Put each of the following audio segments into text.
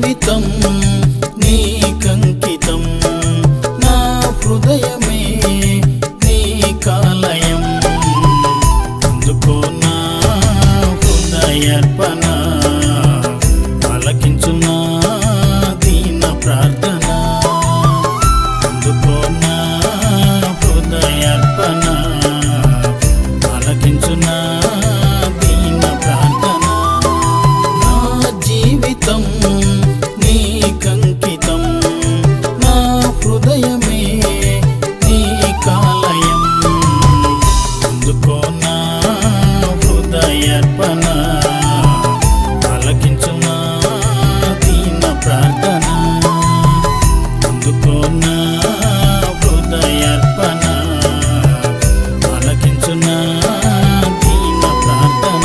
జీవితం నీకంకితం నా హృదయమే నీ కాలయం అందుకో నా హృదయర్పణ ఆలకించు నా దీన ప్రార్థన అందుకో నా హృదయర్పణ ఆలకించు నా దీన ప్రార్థన నా జీవితం నీకంకితం నా హృదయమే నీ కాలయం అందుకో నా హృదయర్పణ ఆలకించు నా దీన ప్రార్థన అందుకో నా హృదయర్పణ ఆలకించు నా దీన ప్రార్థన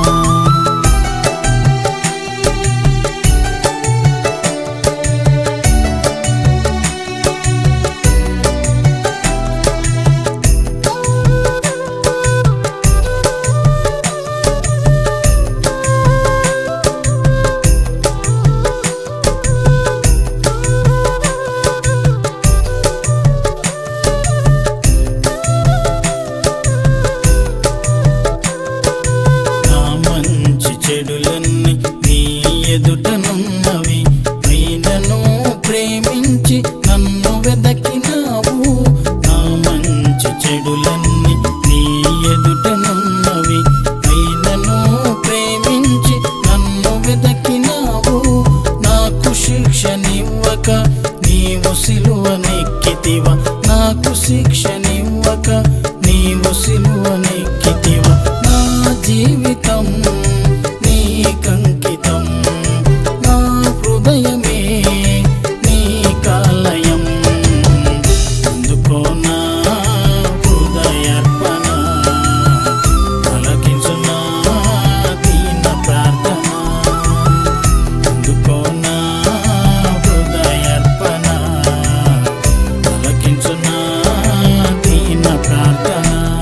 నా మంచి చెడులన్నీ నీ ఎదుటనున్నవి అయినను ప్రేమించి నన్ను వెదకినావు నా మంచి చెడులన్నీ నీ ఎదుటనున్నవి అయినను ప్రేమించి నన్ను వెదకినావు నాకు శిక్షనివ్వక నీవు సిలువనెక్కితివ నాకు శిక్షనివ్వక నీవు సిలువనెక్కితివ నా జీవితం నీకంకితం నా హృదయమే నీ కాలయం అందుకో నా హృదయర్పణ ఆలకించు నా దీన ప్రార్థన అందుకో నా హృదయర్పణ ఆలకించు నా దీన ప్రార్థన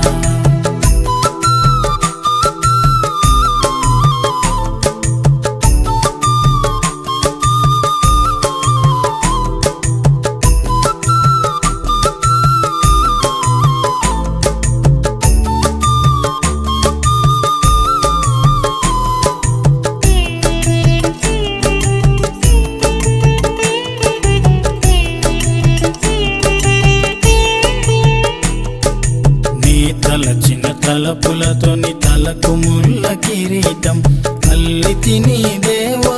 నీ తలచిన తలపులతోని తలకు ముళ్ళ కిరీటం అల్లి తిని దేవా